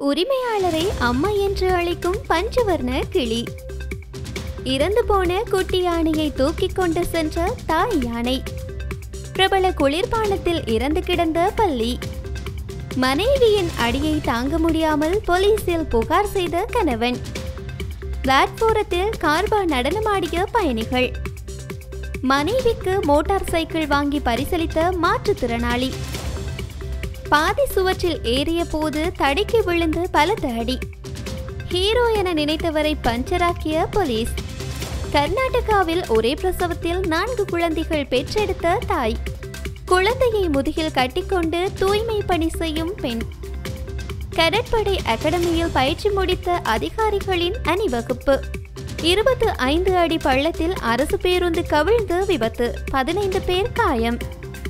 உரிமையாளரை அம்மா என்று அழைக்கும் பஞ்சவர்ண கிளி இறந்து போன குட்டி யானையை தூக்கிக் கொண்டு சென்ற தாய் யானை பிரபல குளிர்பானத்தில் இறந்து கிடந்த பள்ளி மனைவியின் அடியை தாங்க முடியாமல் போலீசில் புகார் செய்த கணவன் பிளாட்போரத்தில் கார்பா நடனமாடிய பயணிகள் மனைவிக்கு மோட்டார் சைக்கிள் வாங்கி பரிசளித்த மாற்றுத்திறனாளி பாதி சுவற்றில் ஏறிய போது தடைக்கு விழுந்து பலத்த அடி ஹீரோ என நினைத்தவரை பஞ்சராக்கிய போலீஸ் கர்நாடகாவில் ஒரே பிரசவத்தில் நான்கு குழந்தைகள் பெற்றெடுத்த தாய் குழந்தையை முதுகில் கட்டிக்கொண்டு தூய்மை பணி செய்யும் பெண் கடற்படை அகாடமியில் பயிற்சி முடித்த அதிகாரிகளின் அணிவகுப்பு இருபத்து ஐந்து அடி பள்ளத்தில் அரசு பேருந்து கவிழ்ந்து விபத்து பதினைந்து பேர் காயம்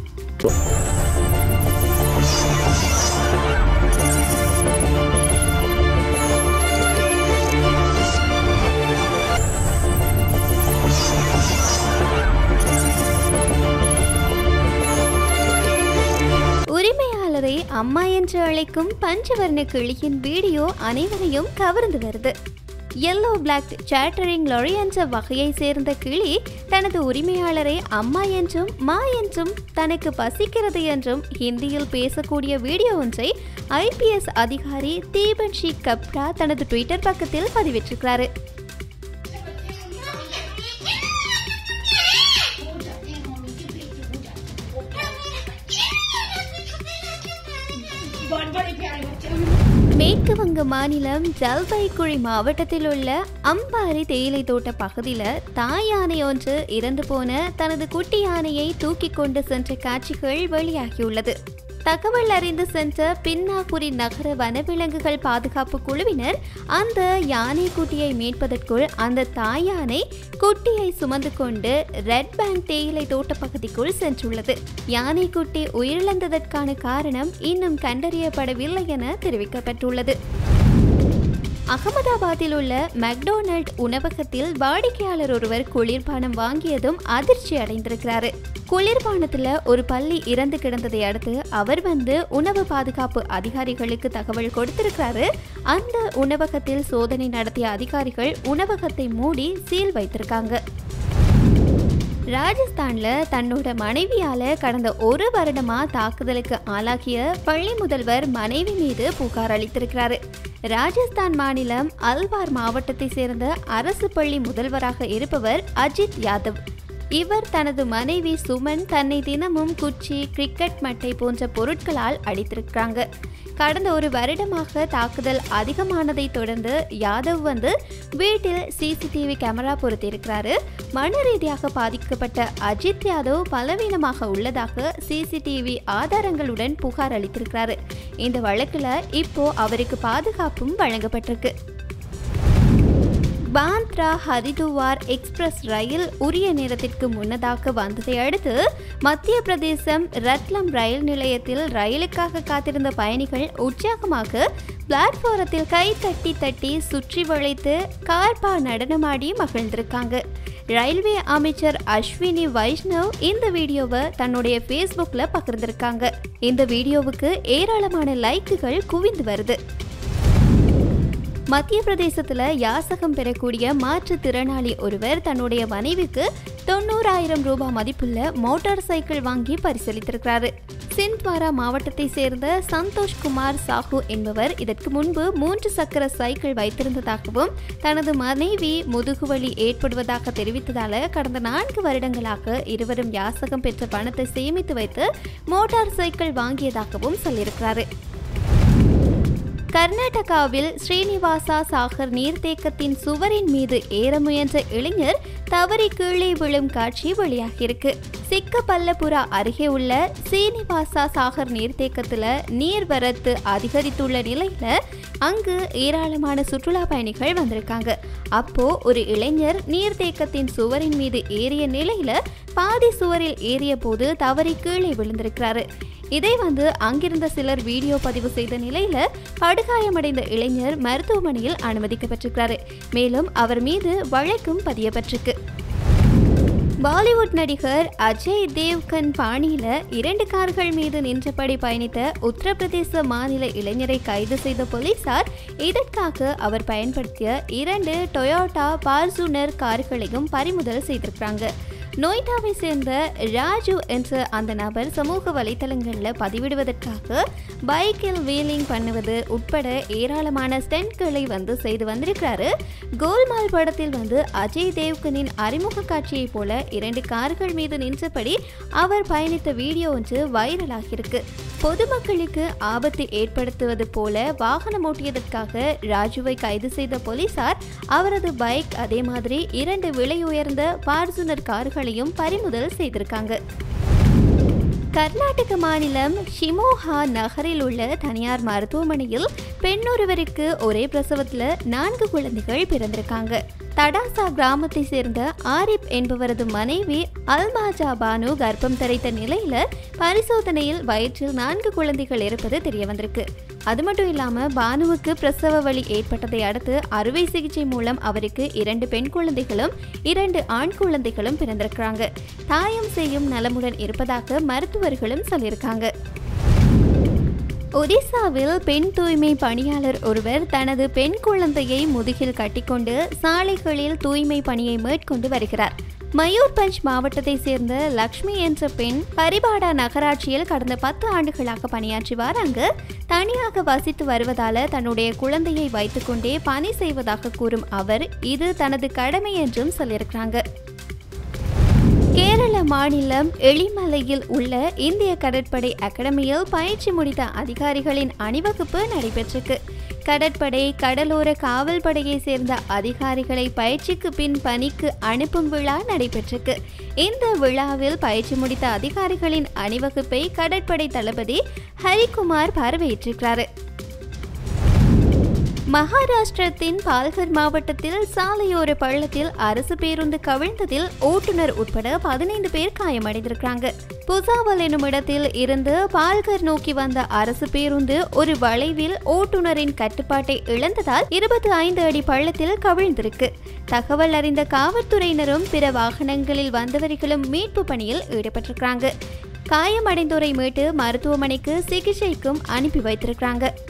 உரிமையாளரை அம்மா என்று அழைக்கும் பஞ்சவர்ண கிளியின் வீடியோ அனைவரையும் கவர்ந்து வருது எல்லோ பிளாக் சேட்டரிங் லொரி என்ற வகையை சேர்ந்த கிளி தனது உரிமையாளரை அம்மா என்றும் மா என்றும் தனக்கு பசிக்கிறது என்றும் ஹிந்தியில் பேசக்கூடிய வீடியோ ஒன்றை ஐபிஎஸ் அதிகாரி தீபன் ஷி கப்டா தனது ட்விட்டர் பக்கத்தில் பதிவிட்டிருக்கிறாரு மேற்கு வங்க மாநிலம் ஜல்பைகுழி மாவட்டத்தில் உள்ள அம்பாரி தேயிலை தோட்ட பகுதியில் தாய் யானை ஒன்று இறந்து போன தனது குட்டி யானையை தூக்கி கொண்டு சென்ற காட்சிகள் வெளியாகியுள்ளது தகவல் அறிந்து சென்ற பின்னாகுரி நகர வனவிலங்குகள் பாதுகாப்பு குழுவினர் அந்த யானை குட்டியை மீட்பதற்குள் அந்த தாய் யானை குட்டியை சுமந்து கொண்டு ரெட் பேங்க் தேயிலை தோட்ட பகுதிக்குள் சென்றுள்ளது யானை குட்டி உயிரிழந்ததற்கான காரணம் இன்னும் கண்டறியப்படவில்லை என தெரிவிக்கப்பட்டுள்ளது அகமதாபாத்தில் உள்ள மெக்டொனால்ட் உணவகத்தில் வாடிக்கையாளர் ஒருவர் குளிர்பானம் வாங்கியதும் அதிர்ச்சி அடைந்திருக்கிறாரு குளிர்பானத்துல ஒரு பள்ளி இறந்து கிடந்ததை அடுத்து அவர் வந்து உணவு பாதுகாப்பு அதிகாரிகளுக்கு தகவல் கொடுத்திருக்கிறாரு அந்த உணவகத்தில் சோதனை நடத்திய அதிகாரிகள் உணவகத்தை மூடி சீல் வைத்திருக்காங்க ராஜஸ்தான்ல தன்னோட மனைவியால கடந்த ஒரு வருடமா தாக்குதலுக்கு ஆளாகிய பள்ளி முதல்வர் மனைவி மீது புகார் அளித்திருக்கிறாரு ராஜஸ்தான் மாநிலம் அல்வார் மாவட்டத்தை சேர்ந்த அரசு பள்ளி முதல்வராக இருப்பவர் அஜித் யாதவ் இவர் தனது மனைவி சுமன் தன்னை தினமும் குச்சி கிரிக்கெட் மட்டை போன்ற பொருட்களால் அடித்திருக்கிறாங்க கடந்த ஒரு வருடமாக தாக்குதல் அதிகமானதை தொடர்ந்து யாதவ் வந்து வீட்டில் சிசிடிவி கேமரா பொருத்தியிருக்கிறாரு மன ரீதியாக பாதிக்கப்பட்ட அஜித் யாதவ் பலவீனமாக உள்ளதாக சிசிடிவி ஆதாரங்களுடன் புகார் அளித்திருக்கிறாரு இந்த வழக்குல இப்போ அவருக்கு பாதுகாப்பும் வழங்கப்பட்டிருக்கு பாந்த்ரா ஹரிதுவார் எக்ஸ்பிரஸ் ரயில் உரிய நேரத்திற்கு முன்னதாக வந்ததை அடுத்து மத்திய பிரதேசம் ரத்லம் ரயில் நிலையத்தில் ரயிலுக்காக காத்திருந்த பயணிகள் உற்சாகமாக பிளாட்ஃபாரத்தில் கை தட்டி தட்டி சுற்றி வளைத்து கார்பா நடனமாடி மகிழ்ந்திருக்காங்க ரயில்வே அமைச்சர் அஸ்வினி வைஷ்ணவ் இந்த வீடியோவை தன்னுடைய ஃபேஸ்புக்கில் பகிர்ந்திருக்காங்க இந்த வீடியோவுக்கு ஏராளமான லைக்குகள் குவிந்து வருது மத்திய பிரதேசத்துல யாசகம் பெறக்கூடிய மாற்றுத்திறனாளி ஒருவர் தன்னுடைய மனைவிக்கு தொண்ணூறாயிரம் ரூபாய் மதிப்புள்ள மோட்டார் சைக்கிள் வாங்கி பரிசீலித்திருக்கிறாரு சிந்த்வாரா மாவட்டத்தை சேர்ந்த சந்தோஷ் குமார் சாஹூ என்பவர் இதற்கு முன்பு மூன்று சக்கர சைக்கிள் வைத்திருந்ததாகவும் தனது மனைவி முதுகுவலி ஏற்படுவதாக தெரிவித்ததால கடந்த நான்கு வருடங்களாக இருவரும் யாசகம் பெற்ற பணத்தை சேமித்து வைத்து மோட்டார் சைக்கிள் வாங்கியதாகவும் சொல்லியிருக்கிறாரு கர்நாடகாவில் ஸ்ரீனிவாசா சாகர் நீர்த்தேக்கத்தின் சுவரின் மீது ஏற முயன்ற இளைஞர் தவறி கீழே விழும் காட்சி வெளியாகியிருக்கு சிக்கபல்லபுரா அருகே உள்ள சீனிவாசா சாகர் நீர்த்தேக்கத்துல நீர்வரத்து அதிகரித்துள்ள நிலையில அங்கு ஏராளமான சுற்றுலா பயணிகள் வந்திருக்காங்க அப்போ ஒரு இளைஞர் நீர்த்தேக்கத்தின் சுவரின் மீது ஏறிய நிலையில பாதி சுவரில் ஏறிய போது தவறி கீழே விழுந்திருக்கிறாரு இதை வந்து அங்கிருந்த சிலர் வீடியோ பதிவு செய்த நிலையில படுகாயமடைந்த இளைஞர் மருத்துவமனையில் அனுமதிக்கப்பட்டிருக்கிறாரு மேலும் அவர் மீது வழக்கும் பதியப்பட்டிருக்கு பாலிவுட் நடிகர் அஜய் தேவ்கன் பாணியில இரண்டு கார்கள் மீது நின்றபடி பயணித்த உத்தரப்பிரதேச மாநில இளைஞரை கைது செய்த போலீசார் இதற்காக அவர் பயன்படுத்திய இரண்டு டொயோட்டா பார்சூனர் கார்களையும் பறிமுதல் செய்திருக்கிறாங்க நொய்டாவை சேர்ந்த ராஜு என்ற அந்த நபர் சமூக வலைத்தளங்களில் பதிவிடுவதற்காக பைக்கில் வீலிங் பண்ணுவது உட்பட ஏராளமான ஸ்டென்ட்களை வந்து செய்து வந்திருக்கிறாரு கோல்மால் படத்தில் வந்து அஜய் தேவ்கனின் அறிமுக காட்சியைப் போல இரண்டு கார்கள் மீது நின்றபடி அவர் பயணித்த வீடியோ ஒன்று வைரலாகியிருக்கு பொதுமக்களுக்கு ஆபத்து ஏற்படுத்துவது போல வாகனம் ஓட்டியதற்காக ராஜுவை கைது செய்த போலீசார் அவரது பைக் அதே மாதிரி இரண்டு விலை உயர்ந்த பார்சுனர் கார்களையும் பறிமுதல் செய்திருக்காங்க கர்நாடக மாநிலம் ஷிமோஹா நகரில் உள்ள தனியார் மருத்துவமனையில் பெண்ணொருவருக்கு ஒரே பிரசவத்தில் நான்கு குழந்தைகள் பிறந்திருக்காங்க தடாசா கிராமத்தை சேர்ந்த ஆரிப் என்பவரது மனைவி அல்மாஜா பானு கர்ப்பம் தரித்த நிலையில பரிசோதனையில் வயிற்றில் நான்கு குழந்தைகள் இருப்பது தெரிய வந்திருக்கு அது மட்டும் இல்லாம பானுவுக்கு பிரசவ வலி ஏற்பட்டதை அடுத்து அறுவை சிகிச்சை மூலம் அவருக்கு இரண்டு பெண் குழந்தைகளும் இரண்டு ஆண் குழந்தைகளும் பிறந்திருக்கிறாங்க தாயம் செய்யும் நலமுடன் இருப்பதாக மருத்துவர்களும் சொல்லியிருக்காங்க ஒடிசாவில் பெண் தூய்மை பணியாளர் ஒருவர் தனது பெண் குழந்தையை முதுகில் கட்டிக்கொண்டு சாலைகளில் தூய்மை பணியை மேற்கொண்டு வருகிறார் மயூர்பஞ்ச் மாவட்டத்தை சேர்ந்த லக்ஷ்மி என்ற பெண் பரிபாடா நகராட்சியில் கடந்த பத்து ஆண்டுகளாக பணியாற்றி வராங்க தனியாக வசித்து வருவதால தன்னுடைய குழந்தையை வைத்துக்கொண்டே பணி செய்வதாக கூறும் அவர் இது தனது கடமை என்றும் சொல்லியிருக்கிறாங்க கேரள மாநிலம் எளிமலையில் உள்ள இந்திய கடற்படை அகாடமியில் பயிற்சி முடித்த அதிகாரிகளின் அணிவகுப்பு நடைபெற்றிருக்கு கடற்படை கடலோர காவல் படையை சேர்ந்த அதிகாரிகளை பயிற்சிக்கு பின் பணிக்கு அனுப்பும் விழா நடைபெற்றிருக்கு இந்த விழாவில் பயிற்சி முடித்த அதிகாரிகளின் அணிவகுப்பை கடற்படை தளபதி ஹரிகுமார் பார்வையிட்டிருக்கிறாரு மகாராஷ்டிரத்தின் பால்கர் மாவட்டத்தில் சாலையோர பள்ளத்தில் அரசு பேருந்து கவிழ்ந்ததில் ஓட்டுநர் உட்பட பதினைந்து பேர் காயமடைந்திருக்கிறாங்க புசாவல் எனும் இடத்தில் இருந்து பால்கர் நோக்கி வந்த அரசு பேருந்து ஒரு வளைவில் ஓட்டுநரின் கட்டுப்பாட்டை இழந்ததால் இருபத்தி ஐந்து அடி பள்ளத்தில் கவிழ்ந்திருக்கு தகவல் அறிந்த காவல்துறையினரும் பிற வாகனங்களில் வந்தவர்களும் மீட்பு பணியில் ஈடுபட்டிருக்கிறாங்க காயமடைந்தோரை மீட்டு மருத்துவமனைக்கு சிகிச்சைக்கும் அனுப்பி வைத்திருக்கிறாங்க